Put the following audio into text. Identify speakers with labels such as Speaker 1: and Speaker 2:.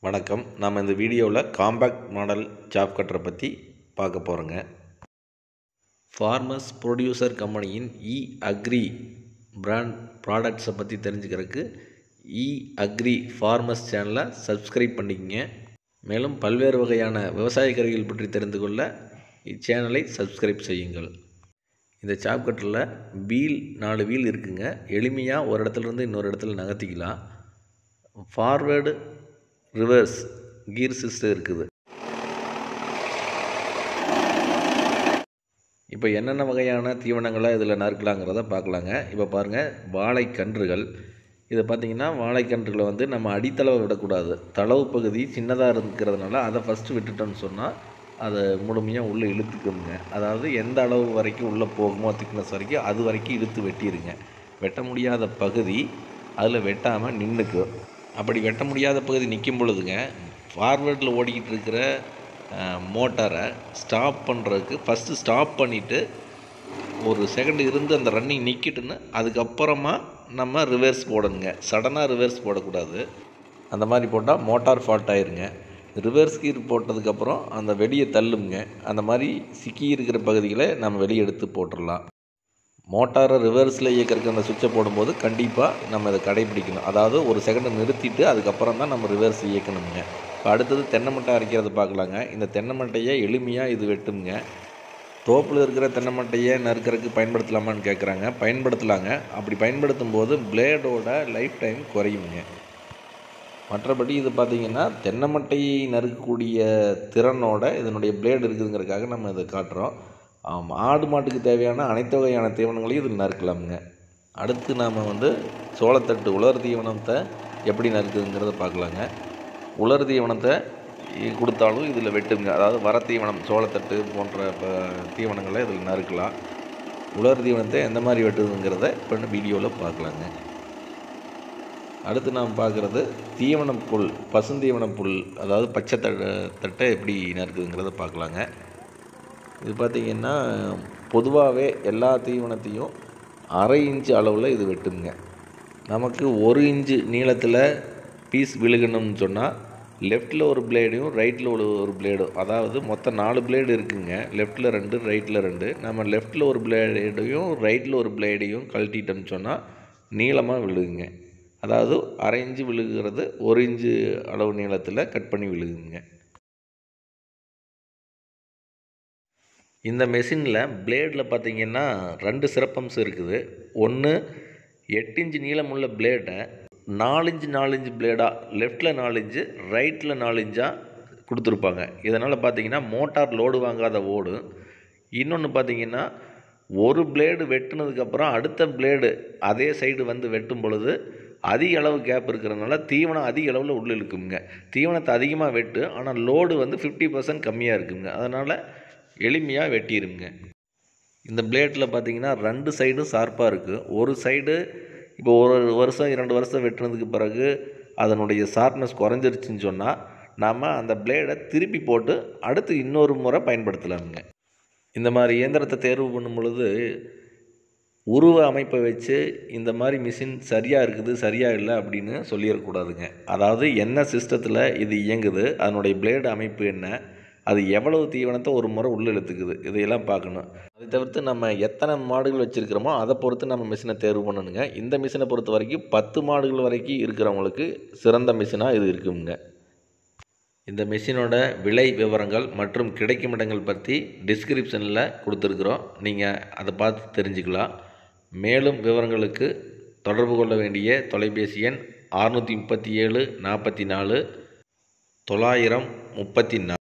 Speaker 1: வணக்கம் நாம் இந்த வீடியோவில் காம்பேக்ட் மாடல் ஜாப் கட்டரை பற்றி பார்க்க போகிறோங்க ஃபார்மர்ஸ் ப்ரொடியூசர் கம்பெனியின் இ அக்ரி பிராண்ட் ப்ராடக்ட்ஸை பற்றி தெரிஞ்சுக்கிறதுக்கு இ அக்ரி ஃபார்மர்ஸ் சேனலை சப்ஸ்கிரைப் பண்ணிக்கங்க மேலும் பல்வேறு வகையான விவசாய கருவிகள் பற்றி தெரிந்து கொள்ள இச்சேனலை சப்ஸ்கிரைப் செய்யுங்கள் இந்த சாப் கட்டரில் வீல் நாலு வீல் இருக்குங்க எளிமையாக ஒரு இடத்துலேருந்து இன்னொரு இடத்துல நகர்த்திக்கலாம் ஃபார்வேர்டு ரிவர்ஸ் கீர் சிஸ்டம் இருக்குது இப்போ என்னென்ன வகையான தீவனங்களை இதில் நறுக்கலாங்கிறத பார்க்கலாங்க இப்போ பாருங்கள் வாழைக்கன்றுகள் இதை பார்த்திங்கன்னா வாழைக்கன்றுகளை வந்து நம்ம அடித்தளவை விடக்கூடாது தளவு பகுதி சின்னதாக இருக்கிறதுனால அதை ஃபஸ்ட்டு விட்டுட்டோம்னு சொன்னால் அதை முழுமையாக உள்ளே இழுத்துக்குங்க அதாவது எந்த அளவு வரைக்கும் உள்ளே போகுமோ திக்னஸ் வரைக்கும் அது வரைக்கும் இழுத்து வெட்டிடுங்க வெட்ட முடியாத பகுதி அதில் வெட்டாமல் நின்றுக்கும் அப்படி வெட்ட முடியாத பகுதி நிற்கும் பொழுதுங்க ஃபார்வேர்டில் ஓடிக்கிட்டு இருக்கிற மோட்டாரை ஸ்டாப் பண்ணுறதுக்கு ஃபஸ்ட்டு ஸ்டாப் பண்ணிவிட்டு ஒரு செகண்ட் இருந்து அந்த ரன்னிங் நிற்கிட்டுன்னு அதுக்கப்புறமா நம்ம ரிவர்ஸ் போடணுங்க சடனாக ரிவர்ஸ் போடக்கூடாது அந்த மாதிரி போட்டால் மோட்டார் ஃபால்ட் ஆயிருங்க ரிவர்ஸ் கீர் போட்டதுக்கப்புறம் அந்த வெளியே தள்ளுங்க அந்த மாதிரி சிக்கி இருக்கிற பகுதிகளை நம்ம வெளியே எடுத்து போட்டுடலாம் மோட்டாரை ரிவர்ஸில் இயக்கிறதுக்கு அந்த சுவிட்சை போடும்போது கண்டிப்பாக நம்ம இதை கடைபிடிக்கணும் அதாவது ஒரு செகண்ட் நிறுத்திட்டு அதுக்கப்புறம் தான் நம்ம ரிவர்ஸ் இயக்கணுங்க இப்போ அடுத்தது தென்னை மட்டை அரைக்கிறத பார்க்கலாங்க இந்த தென்னை மட்டையை எளிமையாக இது வெட்டுங்க தோப்பில் இருக்கிற தென்னை மட்டையை நறுக்கிறதுக்கு பயன்படுத்தலாமான்னு கேட்குறாங்க பயன்படுத்தலாங்க அப்படி பயன்படுத்தும் போது பிளேடோட லைஃப் டைம் குறையுங்க மற்றபடி இது பார்த்திங்கன்னா தென்னை மட்டையை நறுக்கக்கூடிய திறனோட இதனுடைய பிளேடு இருக்குதுங்கிறதுக்காக நம்ம இதை காட்டுறோம் ஆமாம் ஆடு மாட்டுக்கு தேவையான அனைத்து வகையான தீவனங்களையும் இதில் நறுக்கலாமுங்க அடுத்து நாம் வந்து சோளத்தட்டு உலர் தீவனத்தை எப்படி நறுக்குதுங்கிறத பார்க்கலாங்க உலர் தீவனத்தை கொடுத்தாலும் இதில் வெட்டுங்க அதாவது வர தீவனம் சோளத்தட்டு போன்ற தீவனங்களை இதில் நறுக்கலாம் உலர் தீவனத்தை எந்த மாதிரி வெட்டுதுங்கிறத இப்போ வீடியோவில் பார்க்கலாங்க அடுத்து நாம் பார்க்குறது தீவன புல் பசுந்தீவன புல் அதாவது பச்சை தட்டை தட்டை எப்படி நறுக்குதுங்கிறத பார்க்கலாங்க இது பார்த்திங்கன்னா பொதுவாகவே எல்லா தீவனத்தையும் அரை இன்ச்சு அளவில் இது வெட்டுங்க நமக்கு ஒரு இன்ச்சு நீளத்தில் பீஸ் விழுகணும்னு சொன்னால் லெஃப்ட்டில் ஒரு பிளேடையும் ரைட்டில் ஒரு ஒரு பிளேடும் அதாவது மொத்தம் நாலு பிளேடு இருக்குங்க லெஃப்ட்டில் ரெண்டு ரைட்டில் ரெண்டு நம்ம லெஃப்ட்டில் ஒரு பிளேடையும் ரைட்டில் ஒரு பிளேடையும் கழட்டிட்டோம்னு சொன்னால் நீளமாக விழுகுங்க அதாவது அரை இன்ச்சு விழுகிறது ஒரு இன்ச்சு அளவு நீளத்தில் கட் பண்ணி விழுகுங்க இந்த மெஷினில் பிளேடில் பார்த்திங்கன்னா ரெண்டு சிறப்பம்சம் இருக்குது ஒன்று எட்டு இன்ச்சு நீளமுள்ள பிளேடை நாலஞ்சு நாலஞ்சு பிளேடாக லெஃப்டில் நாலஞ்சு ரைட்டில் நாலஞ்சாக கொடுத்துருப்பாங்க இதனால் பார்த்தீங்கன்னா மோட்டார் லோடு வாங்காத ஓடு இன்னொன்று பார்த்தீங்கன்னா ஒரு பிளேடு வெட்டினதுக்கப்புறம் அடுத்த பிளேடு அதே சைடு வந்து வெட்டும் பொழுது அதிக அளவு கேப் இருக்கிறதுனால தீவனம் அதிக அளவில் உள்ளே இழுக்குங்க தீவனத்தை அதிகமாக வெட்டு ஆனால் லோடு வந்து ஃபிஃப்டி பர்சன்ட் கம்மியாக இருக்குங்க அதனால் எளிமையாக வெட்டிடுங்க இந்த பிளேட்டில் பார்த்தீங்கன்னா ரெண்டு சைடும் ஷார்ப்பாக இருக்குது ஒரு சைடு இப்போ ஒரு வருஷம் இரண்டு வருஷம் வெட்டினதுக்கு பிறகு அதனுடைய ஷார்ப்னஸ் குறைஞ்சிருச்சுன்னு சொன்னால் நாம் அந்த பிளேடை திருப்பி போட்டு அடுத்து இன்னொரு முறை பயன்படுத்தலாமுங்க இந்த மாதிரி இயந்திரத்தை தேர்வு பண்ணும் பொழுது உருவ அமைப்பை வச்சு இந்த மாதிரி மிஷின் சரியாக இருக்குது சரியாக இல்லை அப்படின்னு சொல்லிடக்கூடாதுங்க அதாவது என்ன சிஸ்டத்தில் இது இயங்குது அதனுடைய பிளேடு அமைப்பு என்ன அது எவ்வளவு தீவனத்தை ஒரு முறை உள்ளே இழுத்துக்குது இதையெல்லாம் பார்க்கணும் அதை தவிர்த்து நம்ம எத்தனை மாடுகள் வச்சுருக்கிறோமோ அதை பொறுத்து நம்ம மிஷினை தேர்வு பண்ணணுங்க இந்த மிஷினை பொறுத்த வரைக்கும் பத்து மாடுகள் வரைக்கும் இருக்கிறவங்களுக்கு சிறந்த மிஷினாக இது இருக்குங்க இந்த மிஷினோட விலை விவரங்கள் மற்றும் கிடைக்கும் இடங்கள் பற்றி டிஸ்கிரிப்ஷனில் கொடுத்துருக்குறோம் நீங்கள் அதை பார்த்து தெரிஞ்சுக்கலாம் மேலும் விவரங்களுக்கு தொடர்பு கொள்ள வேண்டிய தொலைபேசி எண் அறுநூற்றி முப்பத்தி ஏழு நாற்பத்தி நாலு தொள்ளாயிரம் முப்பத்தி நாலு